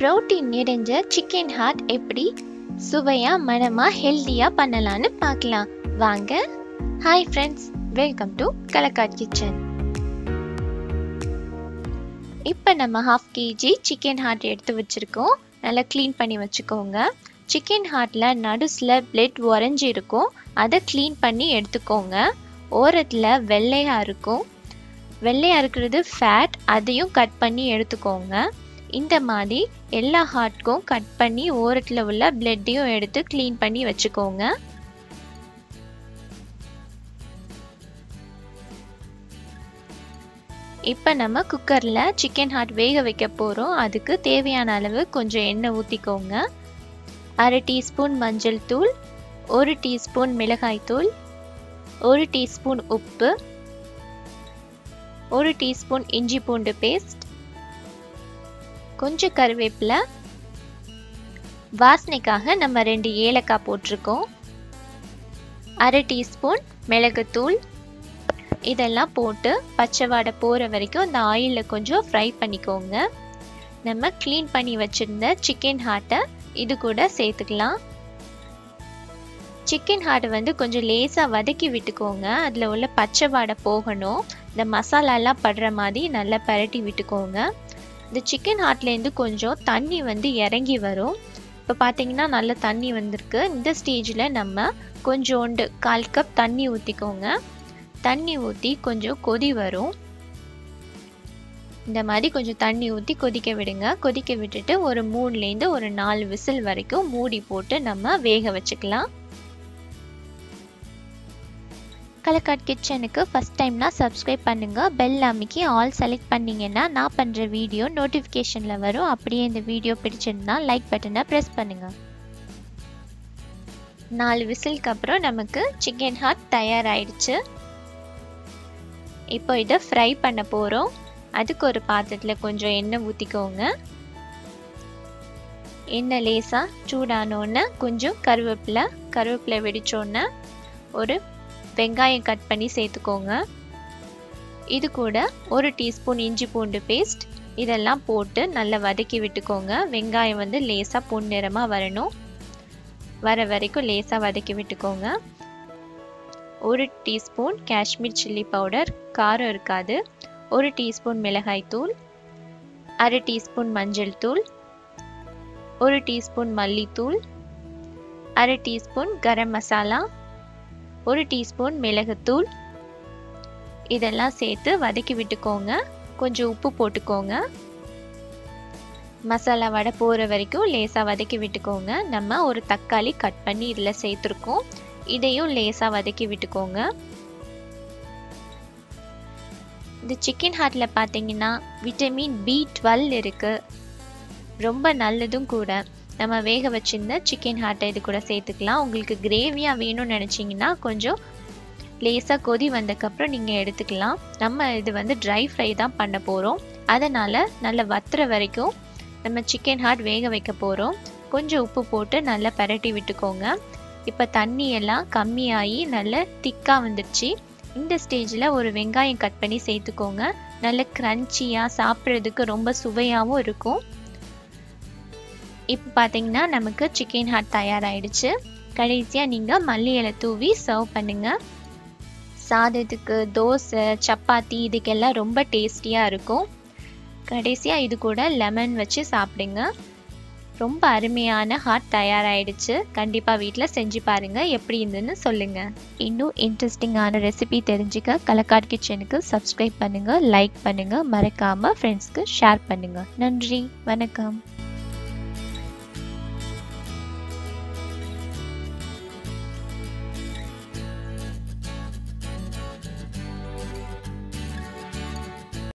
protein நிறைஞ்ச chicken heart எப்படி சுவையா மனமா ஹெல்தியா பண்ணலாம்னு பார்க்கலாம் வாங்க hi friends welcome to Kalakkad kitchen இப்போ நம்ம ஹாஃப் கேஜி சிக்கன் ஹார்ட் எடுத்து வச்சுருக்கோம் நல்லா க்ளீன் பண்ணி வச்சுக்கோங்க சிக்கன் ஹார்ட்டில் நடுஸில் பிளட் உறைஞ்சி இருக்கும் அதை க்ளீன் பண்ணி எடுத்துக்கோங்க ஓரத்தில் வெள்ளையாக இருக்கும் வெள்ளையாக இருக்கிறது ஃபேட் அதையும் கட் பண்ணி எடுத்துக்கோங்க இந்த மாதிரி எல்லா ஹார்ட்க்கும் கட் பண்ணி ஓரத்தில் உள்ள பிளட்டையும் எடுத்து க்ளீன் பண்ணி வச்சுக்கோங்க இப்போ நம்ம குக்கரில் சிக்கன் ஹார்ட் வேக வைக்க போகிறோம் அதுக்கு தேவையான அளவு கொஞ்சம் எண்ணெய் ஊற்றிக்கோங்க அரை டீஸ்பூன் மஞ்சள் தூள் ஒரு டீஸ்பூன் மிளகாய் தூள் ஒரு டீஸ்பூன் உப்பு ஒரு டீஸ்பூன் இஞ்சி பூண்டு பேஸ்ட் கொஞ்சம் கருவேப்பிலை வாசனைக்காக நம்ம ரெண்டு ஏலக்காய் போட்டிருக்கோம் அரை டீஸ்பூன் மிளகுத்தூள் இதெல்லாம் போட்டு பச்சை வாடை போகிற வரைக்கும் அந்த ஆயிலில் கொஞ்சம் ஃப்ரை பண்ணிக்கோங்க நம்ம க்ளீன் பண்ணி வச்சுருந்த சிக்கன் ஹார்ட்டை இது கூட சேர்த்துக்கலாம் சிக்கன் ஹார்ட்டை வந்து கொஞ்சம் லேசாக வதக்கி விட்டுக்கோங்க அதில் உள்ள பச்சை வாடை போகணும் இந்த மசாலாலாம் படுற மாதிரி நல்லா பரட்டி விட்டுக்கோங்க இந்த சிக்கன் ஹார்ட்லேருந்து கொஞ்சம் தண்ணி வந்து இறங்கி வரும் இப்போ பார்த்தீங்கன்னா நல்ல தண்ணி வந்திருக்கு இந்த ஸ்டேஜில் நம்ம கொஞ்சோண்டு கால் கப் தண்ணி ஊற்றிக்கோங்க தண்ணி ஊற்றி கொஞ்சம் கொதி வரும் இந்த மாதிரி கொஞ்சம் தண்ணி ஊற்றி கொதிக்க விடுங்க கொதிக்க விட்டுட்டு ஒரு மூணுலேருந்து ஒரு நாலு விசில் வரைக்கும் மூடி போட்டு நம்ம வேக வச்சுக்கலாம் கலக்காட் கிச்சனுக்கு ஃபஸ்ட் டைம்னா சப்ஸ்கிரைப் பண்ணுங்கள் பெல் அமைக்கி ஆல் செலக்ட் பண்ணிங்கன்னா நான் பண்ணுற வீடியோ நோட்டிஃபிகேஷனில் வரும் அப்படியே இந்த வீடியோ பிடிச்சிருந்தா லைக் பட்டனை ப்ரெஸ் பண்ணுங்கள் நாலு விசிலுக்கு அப்புறம் நமக்கு சிக்கன் ஹார்ட் தயாராகிடுச்சு இப்போ இதை ஃப்ரை பண்ண போகிறோம் அதுக்கு ஒரு பாத்திரத்தில் கொஞ்சம் எண்ணெய் ஊற்றிக்கோங்க எண்ணெய் லேசாக சூடானோன்னு கொஞ்சம் கருவேப்பிலை கருவேப்பிலை வெடிச்சோன்னே ஒரு வெங்காயம் கட் பண்ணி சேர்த்துக்கோங்க இது கூட ஒரு டீஸ்பூன் இஞ்சி பூண்டு பேஸ்ட் இதெல்லாம் போட்டு நல்லா வதக்கி விட்டுக்கோங்க வெங்காயம் வந்து லேசாக பொன்னிறமாக வரணும் வர வரைக்கும் லேசாக வதக்கி விட்டுக்கோங்க ஒரு டீஸ்பூன் காஷ்மீர் சில்லி பவுடர் காரம் இருக்காது ஒரு டீஸ்பூன் மிளகாய் தூள் அரை டீஸ்பூன் மஞ்சள் தூள் ஒரு டீஸ்பூன் மல்லித்தூள் அரை டீஸ்பூன் கரம் மசாலா ஒரு டீஸ்பூன் மிளகுத்தூள் இதெல்லாம் சேர்த்து வதக்கி விட்டுக்கோங்க கொஞ்சம் உப்பு போட்டுக்கோங்க மசாலா வடை போகிற வரைக்கும் லேசாக வதக்கி விட்டுக்கோங்க நம்ம ஒரு தக்காளி கட் பண்ணி இதில் சேர்த்துருக்கோம் இதையும் லேசாக வதக்கி விட்டுக்கோங்க இந்த சிக்கன் ஹார்ட்டில் பார்த்தீங்கன்னா விட்டமின் பி டுவெல் இருக்குது ரொம்ப நல்லதும் கூட நம்ம வேக வச்சிருந்த சிக்கன் ஹார்ட்டை இது கூட சேர்த்துக்கலாம் உங்களுக்கு கிரேவியாக வேணும்னு நினச்சிங்கன்னா கொஞ்சம் லேசாக கொதி வந்ததுக்கப்புறம் நீங்கள் எடுத்துக்கலாம் நம்ம இது வந்து ட்ரை ஃப்ரை தான் பண்ண போகிறோம் அதனால் நல்லா வத்துற வரைக்கும் நம்ம சிக்கன் ஹார்ட் வேக வைக்க போகிறோம் கொஞ்சம் உப்பு போட்டு நல்லா பரட்டி விட்டுக்கோங்க இப்போ தண்ணி எல்லாம் கம்மியாகி நல்ல திக்காக வந்துடுச்சு இந்த ஸ்டேஜில் ஒரு வெங்காயம் கட் பண்ணி சேர்த்துக்கோங்க நல்ல க்ரன்ச்சியாக சாப்பிட்றதுக்கு ரொம்ப சுவையாகவும் இருக்கும் இப்போ பார்த்தீங்கன்னா நமக்கு சிக்கன் ஹார்ட் தயாராகிடுச்சு கடைசியாக நீங்கள் மல்லி இலை தூவி சர்வ் பண்ணுங்கள் சாதத்துக்கு தோசை சப்பாத்தி இதுக்கெல்லாம் ரொம்ப டேஸ்டியாக இருக்கும் கடைசியாக இது கூட லெமன் வச்சு சாப்பிடுங்க ரொம்ப அருமையான ஹார்ட் தயாராகிடுச்சு கண்டிப்பாக வீட்டில் செஞ்சு பாருங்கள் எப்படி இருந்துன்னு சொல்லுங்கள் இன்னும் இன்ட்ரெஸ்டிங்கான ரெசிபி தெரிஞ்சுக்க கலக்காட் கிச்சனுக்கு சப்ஸ்கிரைப் பண்ணுங்கள் லைக் பண்ணுங்கள் மறக்காமல் ஃப்ரெண்ட்ஸ்க்கு ஷேர் பண்ணுங்கள் நன்றி வணக்கம்